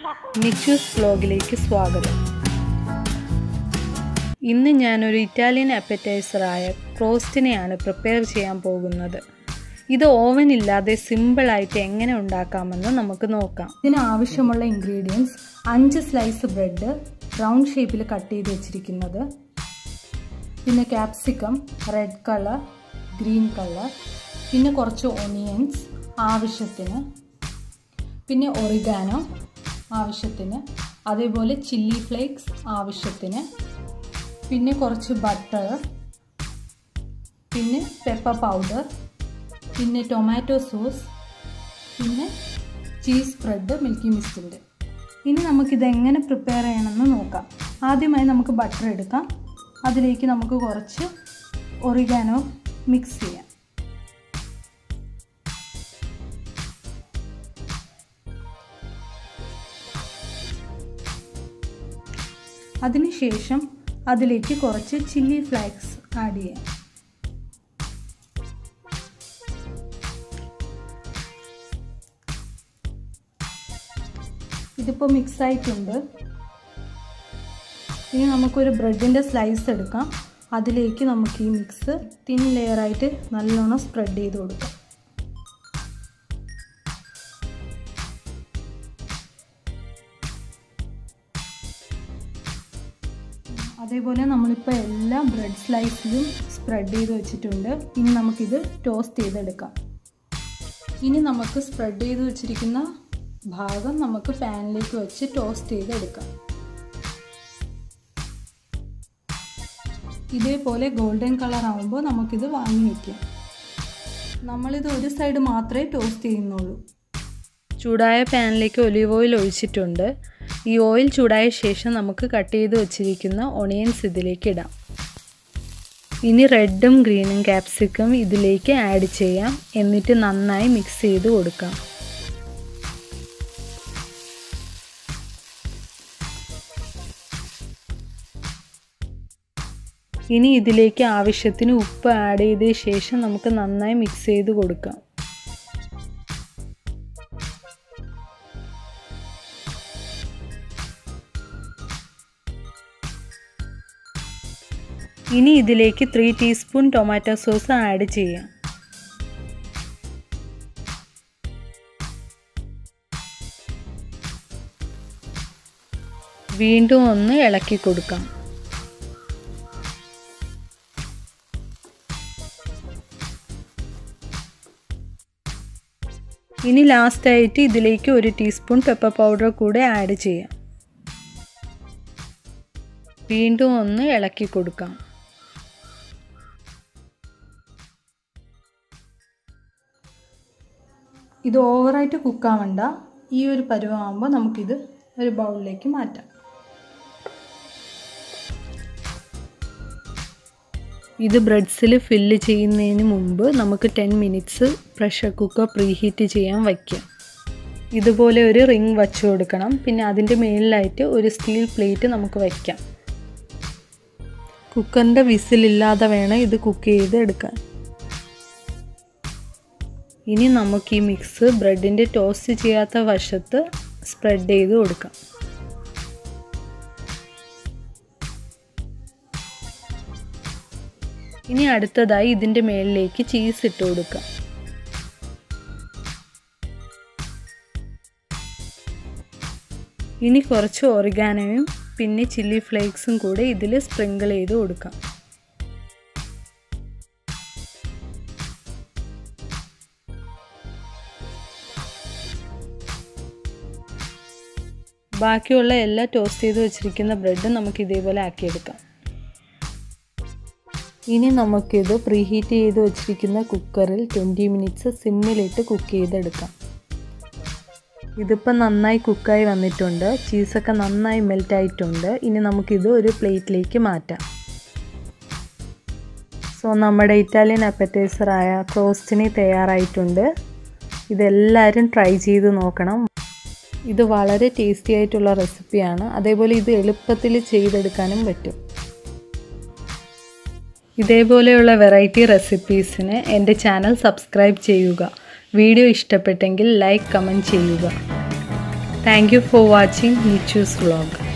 നിച്ചൂസ് വ്ലോഗിലേക്ക് സ്വാഗതം ഇന്ന് ഞാനൊരു ഇറ്റാലിയൻ അപ്പറ്റൈസറായ ക്രോസ്റ്റിനെയാണ് പ്രിപ്പയർ ചെയ്യാൻ പോകുന്നത് ഇത് ഓവൻ ഇല്ലാതെ സിമ്പിളായിട്ട് എങ്ങനെ ഉണ്ടാക്കാമെന്ന് നമുക്ക് നോക്കാം ഇതിന് ആവശ്യമുള്ള ഇൻഗ്രീഡിയൻസ് അഞ്ച് സ്ലൈസ് ബ്രെഡ് റൗണ്ട് ഷേപ്പിൽ കട്ട് ചെയ്ത് വെച്ചിരിക്കുന്നത് പിന്നെ capsicum red colour green colour പിന്നെ കുറച്ച് ഒണിയൻസ് ആവശ്യത്തിന് പിന്നെ ഒറിഗാനോ ആവശ്യത്തിന് അതേപോലെ ചില്ലി ഫ്ലേക്സ് ആവശ്യത്തിന് പിന്നെ കുറച്ച് ബട്ടർ പിന്നെ പെപ്പർ പൗഡർ പിന്നെ ടൊമാറ്റോ സോസ് പിന്നെ ചീസ് സ്പ്രെഡ് മിൽക്കി മിസ്റ്റിൻ്റെ ഇനി നമുക്കിത് എങ്ങനെ പ്രിപ്പയർ ചെയ്യണമെന്ന് നോക്കാം ആദ്യമായി നമുക്ക് ബട്ടർ എടുക്കാം അതിലേക്ക് നമുക്ക് കുറച്ച് ഒറിഗാനോ മിക്സ് ചെയ്യാം അതിനുശേഷം അതിലേക്ക് കുറച്ച് ചില്ലി ഫ്ലേക്സ് ആഡ് ചെയ്യാം ഇതിപ്പോൾ മിക്സ് ആയിട്ടുണ്ട് ഇനി നമുക്കൊരു ബ്രെഡിൻ്റെ സ്ലൈസ് എടുക്കാം അതിലേക്ക് നമുക്ക് ഈ മിക്സ് തിൻ ലെയറായിട്ട് നല്ലോണം സ്പ്രെഡ് ചെയ്ത് കൊടുക്കാം അതേപോലെ നമ്മളിപ്പോൾ എല്ലാ ബ്രെഡ് സ്ലൈസിലും സ്പ്രെഡ് ചെയ്ത് വെച്ചിട്ടുണ്ട് ഇനി നമുക്കിത് ടോസ്റ്റ് ചെയ്തെടുക്കാം ഇനി നമുക്ക് സ്പ്രെഡ് ചെയ്ത് വെച്ചിരിക്കുന്ന ഭാഗം നമുക്ക് പാനിലേക്ക് വെച്ച് ടോസ്റ്റ് ചെയ്തെടുക്കാം ഇതേപോലെ ഗോൾഡൻ കളർ ആകുമ്പോൾ നമുക്കിത് വാങ്ങി വയ്ക്കാം നമ്മളിത് ഒരു സൈഡ് മാത്രമേ ടോസ്റ്റ് ചെയ്യുന്നുള്ളൂ ചൂടായ പാനിലേക്ക് ഒലിവ് ഓയിൽ ഒഴിച്ചിട്ടുണ്ട് ഈ ഓയിൽ ചൂടായ ശേഷം നമുക്ക് കട്ട് ചെയ്ത് വെച്ചിരിക്കുന്ന ഒണിയൻസ് ഇതിലേക്ക് ഇടാം ഇനി റെഡും ഗ്രീനും ക്യാപ്സിക്കം ഇതിലേക്ക് ആഡ് ചെയ്യാം എന്നിട്ട് നന്നായി മിക്സ് ചെയ്ത് കൊടുക്കാം ഇനി ഇതിലേക്ക് ആവശ്യത്തിന് ഉപ്പ് ആഡ് ചെയ്ത ശേഷം നമുക്ക് നന്നായി മിക്സ് ചെയ്ത് കൊടുക്കാം ഇനി ഇതിലേക്ക് three teaspoon tomato sauce add ചെയ്യാം വീണ്ടും ഒന്ന് ഇളക്കി കൊടുക്കാം ഇനി ലാസ്റ്റായിട്ട് ഇതിലേക്ക് ഒരു ടീസ്പൂൺ പെപ്പർ പൗഡർ കൂടെ ആഡ് ചെയ്യാം വീണ്ടും ഒന്ന് ഇളക്കി കൊടുക്കാം ഇത് ഓവറായിട്ട് കുക്കാവണ്ട ഈ ഒരു പരുവമാകുമ്പോൾ നമുക്കിത് ഒരു ബൗളിലേക്ക് മാറ്റാം ഇത് ബ്രെഡ്സിൽ ഫില്ല് ചെയ്യുന്നതിന് മുമ്പ് നമുക്ക് ten minutes pressure cooker preheat ചെയ്യാൻ വയ്ക്കാം ഇതുപോലെ ഒരു റിങ് വച്ചു കൊടുക്കണം പിന്നെ അതിൻ്റെ മുകളിലായിട്ട് ഒരു സ്റ്റീൽ പ്ലേറ്റ് നമുക്ക് വയ്ക്കാം കുക്കറിൻ്റെ വിസിലില്ലാതെ വേണം ഇത് കുക്ക് ചെയ്ത് എടുക്കാൻ ഇനി നമുക്ക് ഈ മിക്സ് ബ്രെഡിൻ്റെ ടോസ്റ്റ് ചെയ്യാത്ത വശത്ത് സ്പ്രെഡ് ചെയ്ത് കൊടുക്കാം ഇനി അടുത്തതായി ഇതിൻ്റെ മേളിലേക്ക് ചീസ് ഇട്ട് കൊടുക്കാം ഇനി കുറച്ച് ഓറിഗാനോയും പിന്നെ ചില്ലി ഫ്ലേക്സും കൂടെ ഇതിൽ സ്പ്രിങ്കിൾ ചെയ്ത് കൊടുക്കാം ബാക്കിയുള്ള എല്ലാ ടോസ്റ്റ് ചെയ്ത് വെച്ചിരിക്കുന്ന ബ്രെഡും നമുക്ക് ഇതേപോലെ ആക്കിയെടുക്കാം ഇനി നമുക്കിത് പ്രീഹീറ്റ് ചെയ്ത് വെച്ചിരിക്കുന്ന കുക്കറിൽ ട്വൻറ്റി മിനിറ്റ്സ് സിമ്മിലിട്ട് കുക്ക് ചെയ്തെടുക്കാം ഇതിപ്പോൾ നന്നായി കുക്കായി വന്നിട്ടുണ്ട് ചീസൊക്കെ നന്നായി മെൽറ്റ് ആയിട്ടുണ്ട് ഇനി നമുക്കിത് ഒരു പ്ലേറ്റിലേക്ക് മാറ്റാം സോ നമ്മുടെ ഇറ്റാലിയൻ അപ്പറ്റൈസറായ ക്രോസ്റ്റിനി തയ്യാറായിട്ടുണ്ട് ഇതെല്ലാവരും ട്രൈ ചെയ്ത് നോക്കണം ഇത് വളരെ ടേസ്റ്റി ആയിട്ടുള്ള റെസിപ്പിയാണ് അതേപോലെ ഇത് എളുപ്പത്തിൽ ചെയ്തെടുക്കാനും പറ്റും ഇതേപോലെയുള്ള വെറൈറ്റി റെസിപ്പീസിന് എൻ്റെ ചാനൽ സബ്സ്ക്രൈബ് ചെയ്യുക വീഡിയോ ഇഷ്ടപ്പെട്ടെങ്കിൽ ലൈക്ക് കമൻറ്റ് ചെയ്യുക thank you for watching Nichu's vlog